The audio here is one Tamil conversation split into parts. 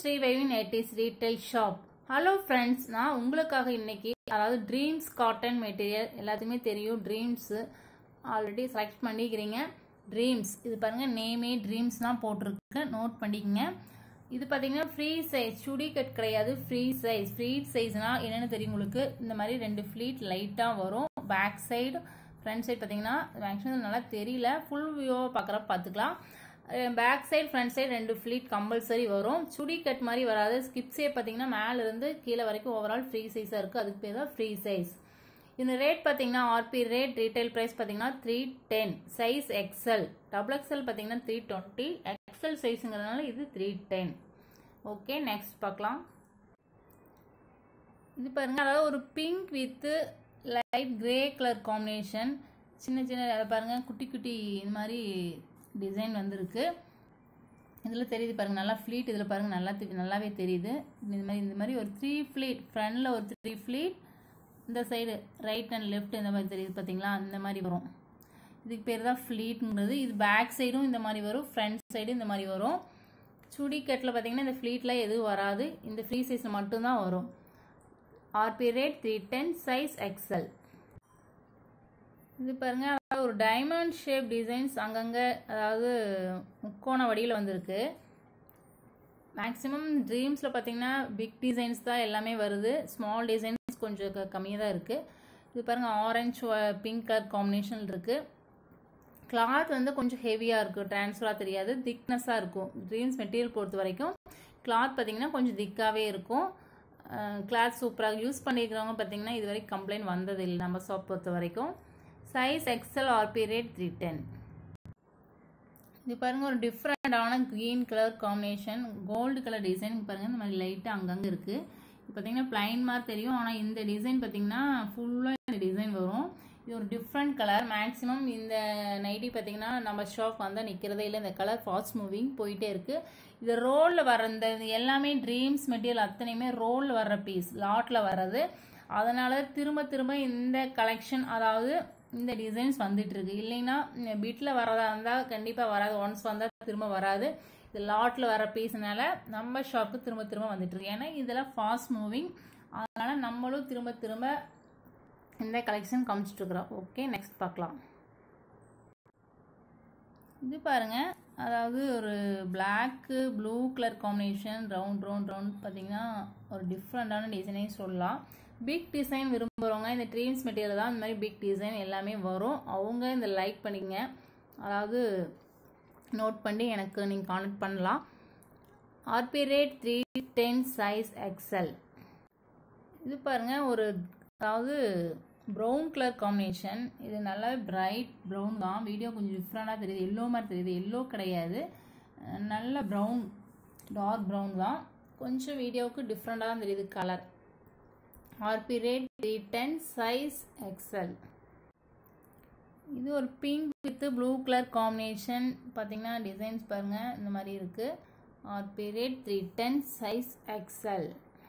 Sri Vivin eighties retail shop hello friends நான் உங்களுக்காக இன்னைக்கு அதாவது ட்ரீம்ஸ் காட்டன் மெட்டீரியல் எல்லாத்துக்குமே தெரியும் ட்ரீம்ஸு ஆல்ரெடி செலக்ட் பண்ணிக்கிறீங்க ட்ரீம்ஸ் இது பாருங்க நேமே ட்ரீம்ஸ் தான் போட்டிருக்கு நோட் பண்ணிக்கங்க இது பார்த்தீங்கன்னா ஃப்ரீ சைஸ் சுடி கட் கிடையாது ஃப்ரீ சைஸ் ஃப்ரீ சைஸ்னா என்னென்னு தெரியும் உங்களுக்கு இந்த மாதிரி ரெண்டு ஃப்ளீட் லைட்டாக வரும் பேக் சைடு ஃப்ரண்ட் சைடு பார்த்தீங்கன்னா மேக்ஸிமம் நல்லா தெரியல ஃபுல் வியூவை பார்க்குறப்ப பார்த்துக்கலாம் பேக் சைடு ஃப்ரண்ட் சைடு ரெண்டு ஃப்ளீட் கம்பல்சரி வரும் சுடி கட் மாதிரி வராது ஸ்கிப்ஸே பார்த்தீங்கன்னா மேலேருந்து கீழே வரைக்கும் ஓவரால் ஃப்ரீ சைஸாக இருக்குது அதுக்கு பேர் தான் ஃப்ரீ சைஸ் இந்த ரேட் பார்த்தீங்கன்னா ஆர்பி ரேட் ரீட்டைல் ப்ரைஸ் பார்த்தீங்கன்னா three ten size XL double XL பார்த்தீங்கன்னா த்ரீ டுவெண்ட்டி எக்ஸல் சைஸுங்கிறதுனால இது த்ரீ டென் ஓகே நெக்ஸ்ட் பார்க்கலாம் இது பாருங்க அதாவது ஒரு pink with light grey colour combination சின்ன சின்ன அதை பாருங்க குட்டி குட்டி இந்த மாதிரி டிசைன் வந்திருக்கு இதில் தெரியுது பாருங்க நல்லா ஃப்ளீட் இதில் பாருங்க நல்லா தெ- நல்லாவே தெரியுது இந்த மாதிரி இந்த மாதிரி ஒரு த்ரீ ஃப்ளீட் ஃப்ரண்டில் ஒரு த்ரீ ஃப்ளீட் இந்த சைடு ரைட் அண்ட் லெஃப்ட் இந்த மாதிரி தெரியுது பார்த்தீங்களா இந்த மாதிரி வரும் இதுக்கு பேர் தான் ஃப்ளீட்ங்கிறது இது பேக் சைடும் இந்த மாதிரி வரும் ஃப்ரண்ட் சைடும் இந்த மாதிரி வரும் சுடி கட்டில் பார்த்தீங்கன்னா இந்த ஃப்ளீட்டில் எதுவும் வராது இந்த ஃப்ரீ சைஸில் மட்டும்தான் வரும் RP rate three ten size XL இது பாருங்க அதாவது ஒரு டைமண்ட் ஷேப் டிசைன்ஸ் அங்கங்கே அதாவது முக்கோண வடிவில் வந்திருக்கு மேக்ஸிமம் ட்ரீம்ஸில் பார்த்தீங்கன்னா பிக் டிசைன்ஸ் தான் எல்லாமே வருது ஸ்மால் டிசைன்ஸ் கொஞ்சம் கம்மியாக தான் இருக்குது இது பாருங்கள் ஆரஞ்சு பிங்க் கலர் காம்பினேஷன் இருக்குது கிளாத் வந்து கொஞ்சம் ஹெவியாக இருக்கும் ட்ரான்ஸ்ஃபராக தெரியாது திக்னஸாக இருக்கும் ட்ரீம்ஸ் மெட்டீரியல் பொறுத்த வரைக்கும் கிளாத் பார்த்தீங்கன்னா கொஞ்சம் திக்காகவே இருக்கும் கிளாத் சூப்பராக யூஸ் பண்ணியிருக்கிறவங்க பார்த்தீங்கன்னா இது வரைக்கும் கம்ப்ளைண்ட் வந்ததில்லை நம்ம ஷாப் பொறுத்த வரைக்கும் size XL RP rate three ten இது பாருங்க ஒரு டிஃப்ரெண்டான green colour combination gold colour design பாருங்க இந்த மாதிரி லைட்டாக அங்கங்கே இருக்குது இது பார்த்தீங்கன்னா பிளைன் மாதிரி தெரியும் ஆனால் இந்த டிசைன் பார்த்தீங்கன்னா ஃபுல்லாக இந்த டிசைன் வரும் இது ஒரு டிஃப்ரெண்ட் கலர் மேக்ஸிமம் இந்த நைட்டி பார்த்தீங்கன்னா நம்ம ஷாப் வந்தால் நிற்கிறதே இல்லை இந்த கலர் ஃபாஸ்ட் மூவிங் போயிட்டே இருக்குது இது ரோலில் வர இந்த இது எல்லாமே ட்ரீம்ஸ் மெட்டீரியல் அத்தனையுமே ரோலில் வர்ற பீஸ் லாட்டில் வர்றது அதனால திரும்ப திரும்ப இந்த கலெக்ஷன் அதாவது இந்த டிசைன்ஸ் வந்துட்டு இருக்கு இல்லைன்னா பிட்டில் வரதா இருந்தால் கண்டிப்பாக வராது ஒன்ஸ் வந்தால் திரும்ப வராது இது லாட்டில் வர பீஸ்னால நம்ம ஷாப்புக்கு திரும்ப திரும்ப வந்துட்டு இருக்கு ஏன்னா இதெல்லாம் ஃபாஸ்ட் மூவிங் அதனால நம்மளும் திரும்ப திரும்ப இந்த கலெக்ஷன் காமிச்சிட்டு இருக்கிறோம் ஓகே நெக்ஸ்ட் பார்க்கலாம் இது பாருங்க அதாவது ஒரு black blue colour combination round round round பார்த்தீங்கன்னா ஒரு டிஃப்ரெண்டான டிசைனே சொல்லலாம் பிக் டிசைன் விரும்புகிறவங்க இந்த ட்ரீம்ஸ் மெட்டீரியல் தான் இந்த மாதிரி பிக் டிசைன் எல்லாமே வரும் அவங்க இந்த லைக் பண்ணிக்கங்க அதாவது நோட் பண்ணி எனக்கு நீங்கள் கான்டக்ட் பண்ணலாம் RP rate three ten size XL இது பாருங்க ஒரு அதாவது ப்ரௌன் கலர் காம்பினேஷன் இது நல்லா பிரைட் ப்ரௌன் தான் வீடியோ கொஞ்சம் டிஃப்ரெண்டாக தெரியுது எல்லோ மாதிரி தெரியுது எல்லோ கிடையாது அஹ் நல்ல ப்ரௌன் டார்க் ப்ரௌன் தான் கொஞ்சம் வீடியோவுக்கு டிஃப்ரெண்டாக தான் தெரியுது colour RP rate three ten size XL இது ஒரு pink with blue colour combination பார்த்தீங்கன்னா டிசைன்ஸ் பாருங்கள் இந்த மாதிரி இருக்குது RP rate three ten size XL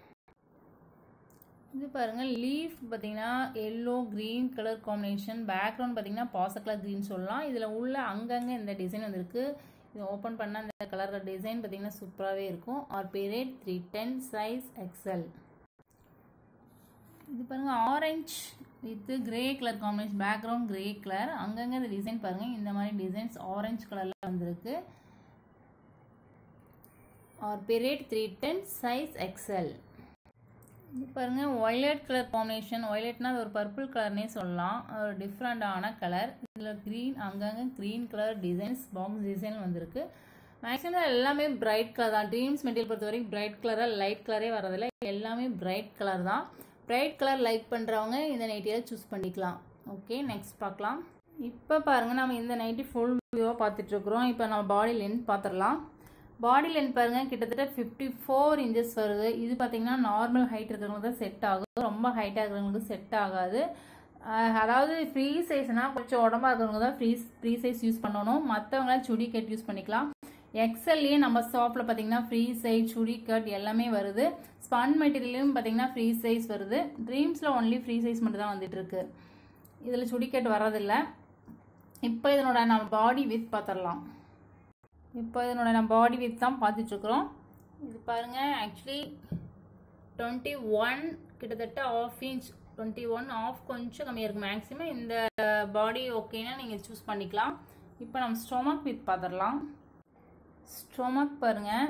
இது பாருங்க லீஃப் பார்த்தீங்கன்னா yellow green colour combination background பார்த்தீங்கன்னா பாச கலர் க்ரீன் சொல்லலாம் இதில் உள்ள அங்கங்கே இந்த டிசைன் வந்திருக்கு இது ஓப்பன் பண்ணால் இந்த கலர் டிசைன் பார்த்தீங்கன்னா சூப்பராகவே இருக்கும் RP rate three ten size XL இது பாருங்க orange with grey colour combination background grey colour அங்கங்கே இந்த டிசைன் பாருங்க இந்த மாதிரி டிசைன்ஸ் ஆரஞ்சு கலர்ல வந்திருக்கு RP rate three ten size XL இது பாருங்க ஒய்லட் கலர் காம்பினேஷன் ஒய்லட்னா அது ஒரு பர்பிள் கலர்னே சொல்லலாம் அது ஒரு டிஃப்ரெண்டான கலர் இதில் க்ரீன் அங்கங்கே green colour designs box design வந்திருக்கு மேக்ஸிமம் எல்லாமே பிரைட் கலர் தான் ட்ரீம்ஸ் மெட்டீரியல் பொறுத்த வரைக்கும் பிரைட் கலராக லைட் கலரே வரதில்ல எல்லாமே பிரைட் கலர் தான் பிரைட் கலர் லைக் பண்ணுறவங்க இந்த நைட்டியை சூஸ் பண்ணிக்கலாம் ஓகே நெக்ஸ்ட் பார்க்கலாம் இப்போ பாருங்கள் நம்ம இந்த நைட்டி ஃபுல் வியூவாக பார்த்துட்ருக்குறோம் இப்போ நம்ம பாடி லென்த் பார்த்துடலாம் பாடி லென்த் பாருங்கள் கிட்டத்தட்ட ஃபிஃப்டி ஃபோர் இன்ச்சஸ் வருது இது பார்த்தீங்கன்னா நார்மல் ஹைட் இருக்கிறவங்களுக்கு தான் செட் ஆகும் ரொம்ப ஹைட்டாக இருக்கிறவங்களுக்கு செட் ஆகாது அஹ் அதாவது ஃப்ரீ சைஸ்னால் கொஞ்சம் உடம்பா இருக்கிறவங்க தான் ஃப்ரீ ஃப்ரீ சைஸ் யூஸ் பண்ணணும் மற்றவங்களாம் சுடி கட் யூஸ் பண்ணிக்கலாம் எக்ஸல்லையே நம்ம ஷாப்பில் பார்த்தீங்கன்னா ஃப்ரீ சைஸ் சுடி கட் எல்லாமே வருது ஸ்பன் மெட்டீரியலும் பார்த்தீங்கன்னா ஃப்ரீ சைஸ் வருது ட்ரீம்ஸில் ஒன்லி ஃப்ரீ சைஸ் மட்டும் தான் வந்துட்டு இருக்கு இதில் சுடி கட் வரதில்லை இப்போ இதனோட நம்ம பாடி வித் பார்த்துடலாம் இப்போ இதனோட நம்ம பாடி வித் தான் பார்த்துட்ருக்குறோம் இது பாருங்க ஆக்சுவலி டுவெண்ட்டி ஒன் கிட்டத்தட்ட half inch twenty one half கொஞ்சம் கம்மியாக இருக்குது மேக்ஸிமம் இந்த பாடி ஓகேனா நீங்கள் சூஸ் பண்ணிக்கலாம் இப்போ நம்ம ஸ்டொமக் வித் பார்த்துடலாம் ஸ்டொமக் பாருங்கள்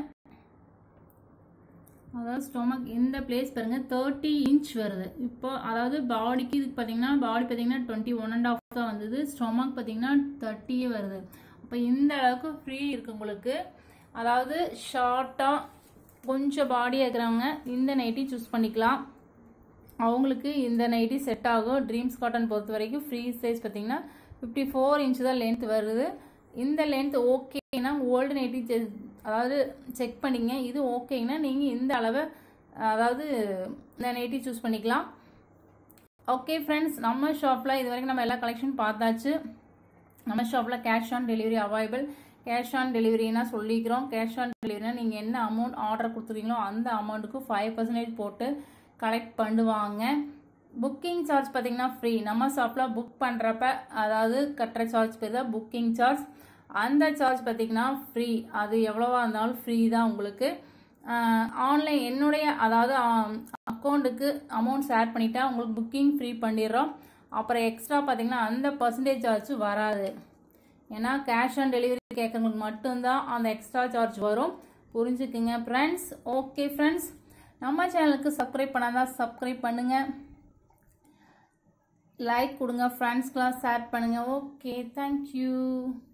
அதாவது ஸ்டொமக் இந்த பிளேஸ் பாருங்க தேர்ட்டி இன்ச் வருது இப்போ அதாவது பாடிக்கு இது பார்த்தீங்கன்னா பாடி பார்த்தீங்கன்னா டுவெண்ட்டி ஒன் அண்ட் ஆஃப் தான் வந்தது ஸ்டொமக் பார்த்தீங்கன்னா தேர்ட்டியே வருது அப்போ இந்த அளவுக்கு ஃப்ரீ இருக்கு உங்களுக்கு அதாவது ஷார்ட்டாக கொஞ்சம் பாடியாக இருக்கிறவங்க இந்த நைட்டி சூஸ் பண்ணிக்கலாம் அவங்களுக்கு இந்த நைட்டி செட் ஆகும் ட்ரீம்ஸ் காட்டன் பொறுத்த வரைக்கும் ஃப்ரீ சைஸ் பார்த்தீங்கன்னா ஃபிஃப்டி ஃபோர் இன்ச் தான் லென்த் வருது இந்த லென்த் ஓகேனா ஓல்டு நைட்டி அதாவது செக் பண்ணிங்க இது ஓகேங்கன்னா நீங்கள் இந்த அளவை அதாவது இந்த நைட்டி சூஸ் பண்ணிக்கலாம் ஓகே ஃப்ரெண்ட்ஸ் நம்ம ஷாப்பில் இது வரைக்கும் நம்ம எல்லா கலெக்ஷன் பார்த்தாச்சு நம்ம ஷாப்பில் cash on delivery available cash on டெலிவரினா சொல்லிக்கிறோம் கேஷ் ஆன் டெலிவரினா நீங்கள் என்ன அமௌண்ட் ஆர்டர் கொடுத்துருக்கீங்களோ அந்த அமௌண்ட்டுக்கு ஃபைவ் பர்சன்டேஜ் போட்டு கலெக்ட் பண்ணுவாங்க புக்கிங் சார்ஜ் பார்த்தீங்கன்னா ஃப்ரீ நம்ம ஷாப்பில் புக் பண்ணுறப்ப அதாவது கட்டுற சார்ஜ் பேர் தான் புக்கிங் சார்ஜ் அந்த சார்ஜ் பார்த்தீங்கன்னா ஃப்ரீ அது எவ்வளோவா இருந்தாலும் ஃப்ரீ தான் உங்களுக்கு ஆன்லைன் என்னுடைய அதாவது அக்கௌண்ட்டுக்கு அமௌண்ட் ஷேர் பண்ணிட்டா உங்களுக்கு புக்கிங் ஃப்ரீ பண்ணிடுறோம் அப்புறம் எக்ஸ்ட்ரா பார்த்தீங்கன்னா அந்த பர்சன்டேஜ் சார்ஜ் வராது ஏன்னா கேஷ் ஆன் டெலிவரி கேட்குறவங்களுக்கு மட்டும்தான் அந்த எக்ஸ்ட்ரா சார்ஜ் வரும் புரிஞ்சுக்குங்க ஃப்ரெண்ட்ஸ் ஓகே ஃப்ரெண்ட்ஸ் நம்ம சேனலுக்கு சப்ஸ்கிரைப் பண்ணாதான் சப்ஸ்கிரைப் பண்ணுங்கள் லைக் கொடுங்க ஃப்ரெண்ட்ஸ்க்கெலாம் ஷேர் பண்ணுங்கள் ஓகே தேங்க்யூ